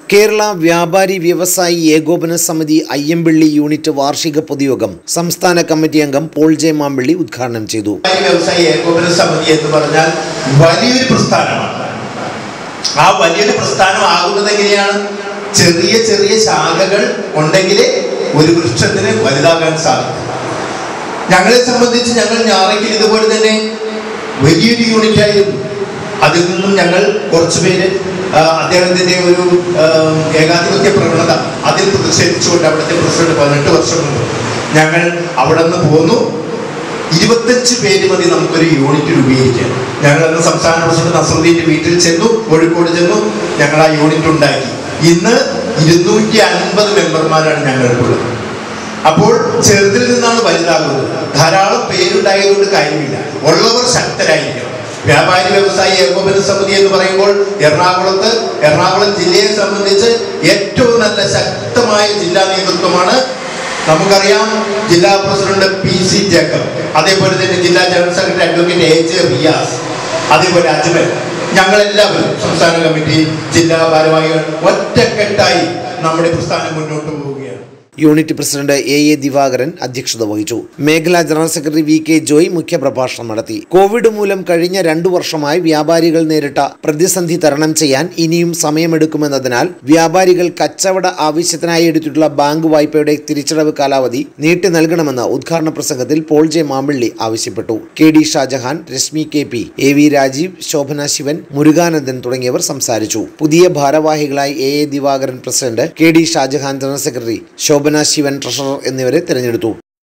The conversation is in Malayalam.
കേരള വ്യാപാരി വ്യവസായി ഏകോപന സമിതി അയ്യമ്പിള്ളി യൂണിറ്റ് വാർഷിക പൊതുയോഗം സംസ്ഥാന കമ്മിറ്റി അംഗം പോൾ ജെ മാമ്പിള്ളി ഉദ്ഘാടനം ചെയ്തു വ്യാപാരി വ്യവസായി ഏകോപന സമിതി എന്ന് പറഞ്ഞാൽ വലിയൊരു പ്രസ്ഥാനമാണ് ആ വലിയൊരു പ്രസ്ഥാനം ആകുന്നത് എങ്ങനെയാണ് ചെറിയ ചെറിയ ശാഖകൾ ഉണ്ടെങ്കിലേ ഒരു വൃക്ഷത്തിന് വലുതാകാൻ സാധിക്കും ഞങ്ങളെ സംബന്ധിച്ച് ഞങ്ങൾ ഞാറയ്ക്കൽ ഇതുപോലെ തന്നെ വലിയൊരു യൂണിറ്റ് ആയിരുന്നു അതിൽ നിന്നും ഞങ്ങൾ കുറച്ചുപേര് ആ, അദ്ദേഹത്തിന്റെ ഒരു ആ, ഏകാധിപത്യ പ്രവണത അതിൽ പ്രതിഷേധിച്ചുകൊണ്ട് അവിടുത്തെ പ്രസിഡന്റ് പതിനെട്ട് വർഷം മുമ്പ് ഞങ്ങൾ അവിടെ നിന്ന് പോന്നു ഇരുപത്തഞ്ച് പേര് മതി നമുക്കൊരു യൂണിറ്റ് രൂപീകരിക്കാൻ ഞങ്ങൾ അന്ന് സംസ്ഥാന പ്രസിഡന്റ് നസറുദ്ദീന്റെ വീട്ടിൽ ചെന്നു കോഴിക്കോട് ചെന്നു ഞങ്ങൾ ആ യൂണിറ്റ് ഉണ്ടാക്കി ഇന്ന് ഇരുന്നൂറ്റി അൻപത് മെമ്പർമാരാണ് ഞങ്ങൾക്കുള്ളത് അപ്പോൾ ചെറുതിൽ നിന്നാണ് വലുതാകുന്നത് ധാരാളം പേരുണ്ടായതുകൊണ്ട് കാര്യമില്ല ഉള്ളവർ ശക്തരായിരിക്കണം വ്യാപാരി വ്യവസായി ഏകോപന സമിതി എന്ന് പറയുമ്പോൾ എറണാകുളത്ത് എറണാകുളം ജില്ലയെ സംബന്ധിച്ച് ഏറ്റവും നല്ല ശക്തമായ ജില്ലാ നേതൃത്വമാണ് നമുക്കറിയാം ജില്ലാ പ്രസിഡന്റ് പി സി ജേക്കബ് അതേപോലെ തന്നെ ജില്ലാ general secretary advocate A J Riyas അതേപോലെ അജ്മൽ ഞങ്ങളെല്ലാവരും സംസ്ഥാന കമ്മിറ്റി ജില്ലാ ഭാരവാഹികൾ ഒറ്റക്കെട്ടായി നമ്മുടെ പ്രസ്ഥാനം മുന്നോട്ട് പോവുകയാണ് unit president A A Divakaran അധ്യക്ഷത വഹിച്ചു മേഖലാ general secretary V K Joy മുഖ്യപ്രഭാഷണം നടത്തി കോവിഡ് മൂലം കഴിഞ്ഞ രണ്ടു വർഷമായി വ്യാപാരികൾ നേരിട്ട പ്രതിസന്ധി തരണം ചെയ്യാൻ ഇനിയും സമയമെടുക്കുമെന്നതിനാൽ വ്യാപാരികൾ കച്ചവട ആവശ്യത്തിനായി എടുത്തിട്ടുള്ള ബാങ്ക് വായ്പയുടെ തിരിച്ചടവ് കാലാവധി നീട്ടി നൽകണമെന്ന് ഉദ്ഘാടന പ്രസംഗത്തിൽ പോൾ ജെ മാമ്പിള്ളി ആവശ്യപ്പെട്ടു K D Shajahan Reshmi K P A V Rajeev Shobhana Sivan Murukanandan തുടങ്ങിയവർ സംസാരിച്ചു പുതിയ ഭാരവാഹികളായി A A Divakaran president K D Shajahan general secretary Shobhana Sivan treasurer എന്നിവരെ തെരഞ്ഞെടുത്തു